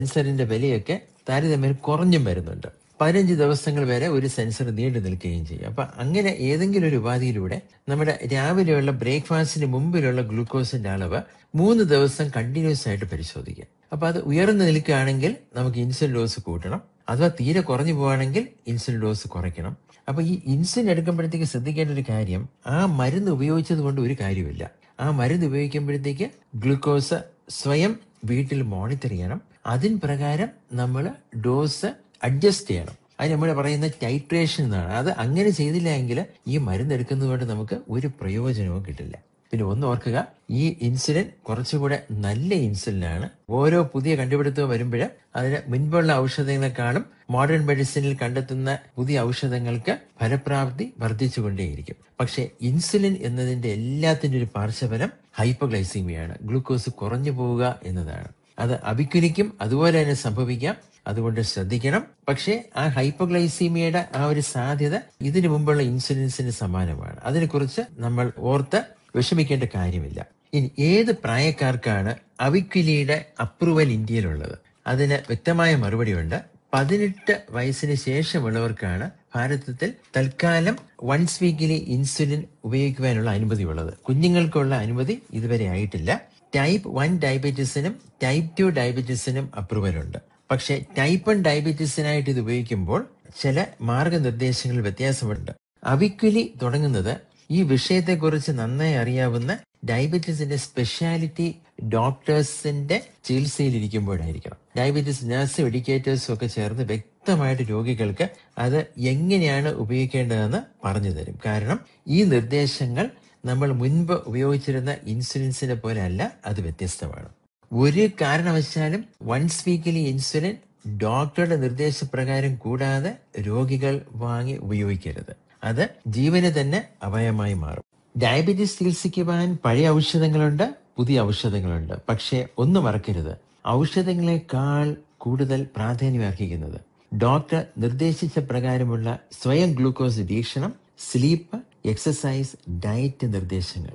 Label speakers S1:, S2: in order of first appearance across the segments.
S1: സെൻസറിന്റെ വിലയൊക്കെ താരതമ്യം കുറഞ്ഞും വരുന്നുണ്ട് പതിനഞ്ച് ദിവസങ്ങൾ വരെ ഒരു സെൻസർ നീണ്ടു നിൽക്കുകയും ചെയ്യും അപ്പൊ അങ്ങനെ ഏതെങ്കിലും ഒരു ഉപാധിയിലൂടെ നമ്മുടെ രാവിലെയുള്ള ബ്രേക്ക്ഫാസ്റ്റിന് മുമ്പിലുള്ള ഗ്ലൂക്കോസിന്റെ അളവ് മൂന്ന് ദിവസം കണ്ടിന്യൂസ് ആയിട്ട് പരിശോധിക്കാം അപ്പൊ അത് ഉയർന്നു നിൽക്കുകയാണെങ്കിൽ നമുക്ക് ഇൻസുലിൻ ഡോസ് കൂട്ടണം അഥവാ തീരെ കുറഞ്ഞു പോവുകയാണെങ്കിൽ ഇൻസുലിൻ ഡോസ് കുറയ്ക്കണം അപ്പൊ ഈ ഇൻസുലിൻ എടുക്കുമ്പോഴത്തേക്ക് ശ്രദ്ധിക്കേണ്ട ഒരു കാര്യം ആ മരുന്ന് ഉപയോഗിച്ചത് കൊണ്ട് ഒരു കാര്യമില്ല ആ മരുന്ന് ഉപയോഗിക്കുമ്പോഴത്തേക്ക് ഗ്ലൂക്കോസ് സ്വയം വീട്ടിൽ മോണിറ്റർ ചെയ്യണം അതിൻ പ്രകാരം നമ്മൾ ഡോസ് അഡ്ജസ്റ്റ് ചെയ്യണം അത് നമ്മൾ പറയുന്ന ടൈട്രേഷൻ എന്നാണ് അത് അങ്ങനെ ചെയ്തില്ല എങ്കിൽ ഈ മരുന്ന് എടുക്കുന്നത് കൊണ്ട് നമുക്ക് ഒരു പ്രയോജനവും കിട്ടില്ല പിന്നെ ഒന്ന് ഓർക്കുക ഈ ഇൻസുലിൻ കുറച്ചുകൂടെ നല്ല ഇൻസുലിനാണ് ഓരോ പുതിയ കണ്ടുപിടുത്തവും വരുമ്പോൾ അതിന് മുൻപുള്ള ഔഷധങ്ങളെക്കാളും മോഡേൺ മെഡിസിനിൽ കണ്ടെത്തുന്ന പുതിയ ഔഷധങ്ങൾക്ക് ഫലപ്രാപ്തി വർദ്ധിച്ചുകൊണ്ടേയിരിക്കും പക്ഷേ ഇൻസുലിൻ എന്നതിന്റെ എല്ലാത്തിന്റെ ഒരു പാർശ്വഫലം ഹൈപ്പോഗ്ലൈസീമിയാണ് ഗ്ലൂക്കോസ് കുറഞ്ഞു പോവുക എന്നതാണ് അത് അബിക്കുലിക്കും അതുപോലെ തന്നെ സംഭവിക്കാം അതുകൊണ്ട് ശ്രദ്ധിക്കണം പക്ഷേ ആ ഹൈപ്പോഗ്ലൈസീമിയയുടെ ആ ഒരു സാധ്യത ഇതിനു മുമ്പുള്ള ഇൻസുലിൻസിന് സമാനമാണ് അതിനെക്കുറിച്ച് നമ്മൾ ഓർത്ത് വിഷമിക്കേണ്ട കാര്യമില്ല ഇനി ഏത് പ്രായക്കാർക്കാണ് അവിക്വിലിയുടെ അപ്രൂവൽ ഇന്ത്യയിലുള്ളത് അതിന് വ്യക്തമായ മറുപടിയുണ്ട് പതിനെട്ട് വയസ്സിന് ശേഷമുള്ളവർക്കാണ് ഭാരതത്തിൽ തൽക്കാലം വൺസ് വീക്കിലി ഇൻസുലിൻ ഉപയോഗിക്കുവാനുള്ള അനുമതി ഉള്ളത് കുഞ്ഞുങ്ങൾക്കുള്ള അനുമതി ഇതുവരെ ആയിട്ടില്ല ടൈപ്പ് വൺ ഡയബറ്റീസിനും ടൈപ്പ് ടു ഡയബറ്റീസിനും അപ്രൂവൽ ഉണ്ട് പക്ഷേ ടൈപ്പ് വൺ ഡയബറ്റീസിനായിട്ട് ഇത് ഉപയോഗിക്കുമ്പോൾ ചില മാർഗനിർദ്ദേശങ്ങൾ വ്യത്യാസമുണ്ട് അവിക്വലി തുടങ്ങുന്നത് ഈ വിഷയത്തെക്കുറിച്ച് നന്നായി അറിയാവുന്ന ഡയബറ്റീസിന്റെ സ്പെഷ്യാലിറ്റി ഡോക്ടേഴ്സിന്റെ ചികിത്സയിലിരിക്കുമ്പോഴായിരിക്കണം ഡയബറ്റീസ് നഴ്സും എഡ്യൂക്കേറ്റേഴ്സും ഒക്കെ ചേർന്ന് വ്യക്തമായിട്ട് രോഗികൾക്ക് അത് എങ്ങനെയാണ് ഉപയോഗിക്കേണ്ടതെന്ന് പറഞ്ഞു തരും കാരണം ഈ നിർദ്ദേശങ്ങൾ നമ്മൾ മുൻപ് ഉപയോഗിച്ചിരുന്ന ഇൻസുലിൻസിനെ പോലെ അല്ല അത് വ്യത്യസ്തമാണ് ഒരു കാരണവശാലും വൺസ് വീക്കിലി ഇൻസുലിൻ ഡോക്ടറുടെ നിർദ്ദേശപ്രകാരം കൂടാതെ രോഗികൾ വാങ്ങി ഉപയോഗിക്കരുത് അത് ജീവന് തന്നെ അപായമായി മാറും ഡയബറ്റീസ് ചികിത്സിക്കുവാൻ പഴയ ഔഷധങ്ങളുണ്ട് പുതിയ ഔഷധങ്ങളുണ്ട് പക്ഷേ ഒന്ന് മറക്കരുത് ഔഷധങ്ങളെക്കാൾ കൂടുതൽ പ്രാധാന്യം അർഹിക്കുന്നത് ഡോക്ടർ നിർദ്ദേശിച്ച പ്രകാരമുള്ള സ്വയം ഗ്ലൂക്കോസ് നിരീക്ഷണം സ്ലീപ്പ് എക്സസൈസ് ഡയറ്റ് നിർദ്ദേശങ്ങൾ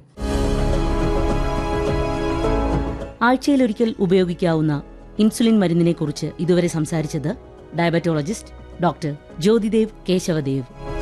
S2: ആഴ്ചയിലൊരിക്കൽ ഉപയോഗിക്കാവുന്ന ഇൻസുലിൻ മരുന്നിനെക്കുറിച്ച് ഇതുവരെ സംസാരിച്ചത് ഡയബറ്റോളജിസ്റ്റ് ഡോക്ടർ ജ്യോതിദേവ് കേശവദേവ്